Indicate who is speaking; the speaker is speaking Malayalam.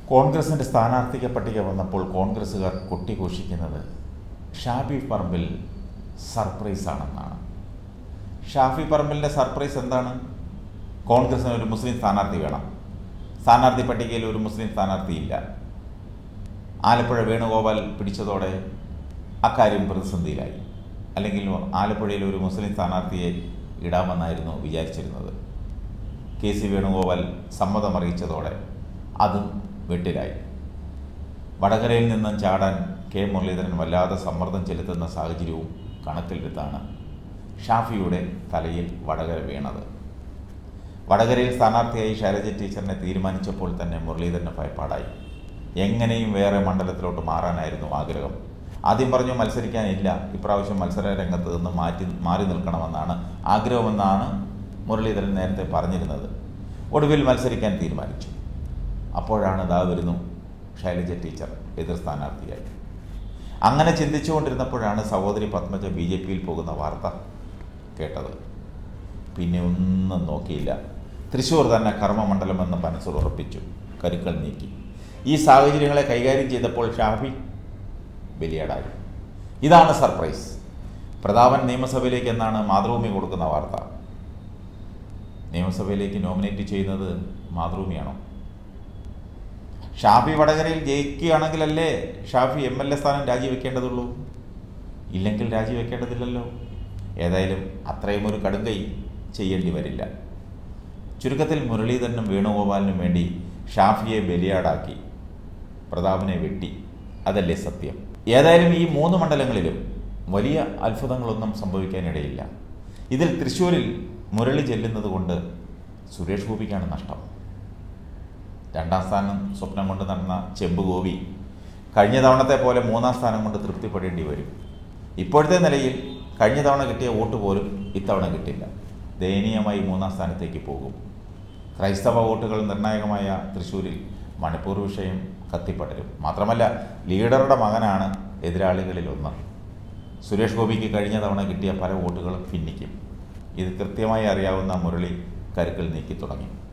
Speaker 1: കോൺഗ്രസിൻ്റെ സ്ഥാനാർത്ഥിക പട്ടിക വന്നപ്പോൾ കോൺഗ്രസ്സുകാർ കൊട്ടിഘോഷിക്കുന്നത് ഷാഫി പറമ്പിൽ സർപ്രൈസ് ആണെന്നാണ് ഷാഫി പറമ്പിലിൻ്റെ സർപ്രൈസ് എന്താണ് കോൺഗ്രസിന് ഒരു മുസ്ലിം സ്ഥാനാർത്ഥി വേണം സ്ഥാനാർത്ഥി പട്ടികയിൽ ഒരു മുസ്ലിം സ്ഥാനാർത്ഥിയില്ല ആലപ്പുഴ വേണുഗോപാൽ പിടിച്ചതോടെ അക്കാര്യം പ്രതിസന്ധിയിലായി അല്ലെങ്കിൽ ആലപ്പുഴയിൽ ഒരു മുസ്ലിം സ്ഥാനാർത്ഥിയെ ഇടാമെന്നായിരുന്നു വിചാരിച്ചിരുന്നത് കെ സി വേണുഗോപാൽ സമ്മതം അറിയിച്ചതോടെ അതും വെട്ടിലായി വടകരയിൽ നിന്നും ചാടാൻ കെ മുരളീധരൻ വല്ലാതെ സമ്മർദ്ദം ചെലുത്തുന്ന സാഹചര്യവും കണക്കിലെടുത്താണ് ഷാഫിയുടെ തലയിൽ വടകര വീണത് വടകരയിൽ സ്ഥാനാർത്ഥിയായി ശൈലജ ടീച്ചറിനെ തീരുമാനിച്ചപ്പോൾ തന്നെ മുരളീധരന് ഭയപ്പാടായി എങ്ങനെയും വേറെ മണ്ഡലത്തിലോട്ട് മാറാനായിരുന്നു ആഗ്രഹം ആദ്യം പറഞ്ഞു മത്സരിക്കാനില്ല ഇപ്രാവശ്യം മത്സര രംഗത്ത് നിന്ന് മാറ്റി മാറി നിൽക്കണമെന്നാണ് ആഗ്രഹമെന്നാണ് മുരളീധരൻ നേരത്തെ പറഞ്ഞിരുന്നത് ഒടുവിൽ മത്സരിക്കാൻ തീരുമാനിച്ചു അപ്പോഴാണ് ഇതാ വരുന്നു ശൈലജ ടീച്ചർ എതിർ സ്ഥാനാർത്ഥിയായി അങ്ങനെ ചിന്തിച്ചുകൊണ്ടിരുന്നപ്പോഴാണ് സഹോദരി പത്മജ ബി ജെ പിയിൽ പോകുന്ന വാർത്ത കേട്ടത് പിന്നെ ഒന്നും നോക്കിയില്ല തൃശ്ശൂർ തന്നെ കർമ്മമണ്ഡലമെന്ന് മനസ്സിൽ ഉറപ്പിച്ചു കരുക്കൾ നീക്കി ഈ സാഹചര്യങ്ങളെ കൈകാര്യം ചെയ്തപ്പോൾ ഷാഫി ബലിയാടായി ഇതാണ് സർപ്രൈസ് പ്രതാപൻ നിയമസഭയിലേക്ക് എന്നാണ് മാതൃഭൂമി കൊടുക്കുന്ന വാർത്ത നിയമസഭയിലേക്ക് നോമിനേറ്റ് ചെയ്യുന്നത് മാതൃഭൂമിയാണോ ഷാഫി വടകരയിൽ ജയിക്കുകയാണെങ്കിലല്ലേ ഷാഫി എം എൽ എ സ്ഥാനം രാജിവെക്കേണ്ടതുള്ളൂ ഇല്ലെങ്കിൽ രാജിവെക്കേണ്ടതില്ലല്ലോ ഏതായാലും അത്രയും ഒരു കടുങ്കൈ ചെയ്യേണ്ടി വരില്ല ചുരുക്കത്തിൽ മുരളീധരനും വേണുഗോപാലിനും വേണ്ടി ഷാഫിയെ ബലിയാടാക്കി പ്രതാപനെ വെട്ടി അതല്ലേ സത്യം ഏതായാലും ഈ മൂന്ന് മണ്ഡലങ്ങളിലും വലിയ അത്ഭുതങ്ങളൊന്നും സംഭവിക്കാനിടയില്ല ഇതിൽ തൃശ്ശൂരിൽ മുരളി ചെല്ലുന്നത് കൊണ്ട് സുരേഷ് ഗോപിക്കാണ് നഷ്ടം രണ്ടാം സ്ഥാനം സ്വപ്നം കൊണ്ട് നടന്ന ചെമ്പ് ഗോപി കഴിഞ്ഞ തവണത്തെ പോലെ മൂന്നാം സ്ഥാനം കൊണ്ട് തൃപ്തിപ്പെടേണ്ടി വരും ഇപ്പോഴത്തെ നിലയിൽ കഴിഞ്ഞ തവണ കിട്ടിയ വോട്ട് പോലും ഇത്തവണ കിട്ടില്ല ദയനീയമായി മൂന്നാം സ്ഥാനത്തേക്ക് പോകും ക്രൈസ്തവ വോട്ടുകൾ നിർണായകമായ തൃശ്ശൂരിൽ മണിപ്പൂർ വിഷയം കത്തിപ്പടരും മാത്രമല്ല ലീഡറുടെ മകനാണ് എതിരാളികളിൽ ഒന്ന് സുരേഷ് ഗോപിക്ക് കഴിഞ്ഞ തവണ കിട്ടിയ പല വോട്ടുകളും ഭിന്നിക്കും ഇത് കൃത്യമായി അറിയാവുന്ന മുരളി കരുക്കൾ നീക്കി തുടങ്ങി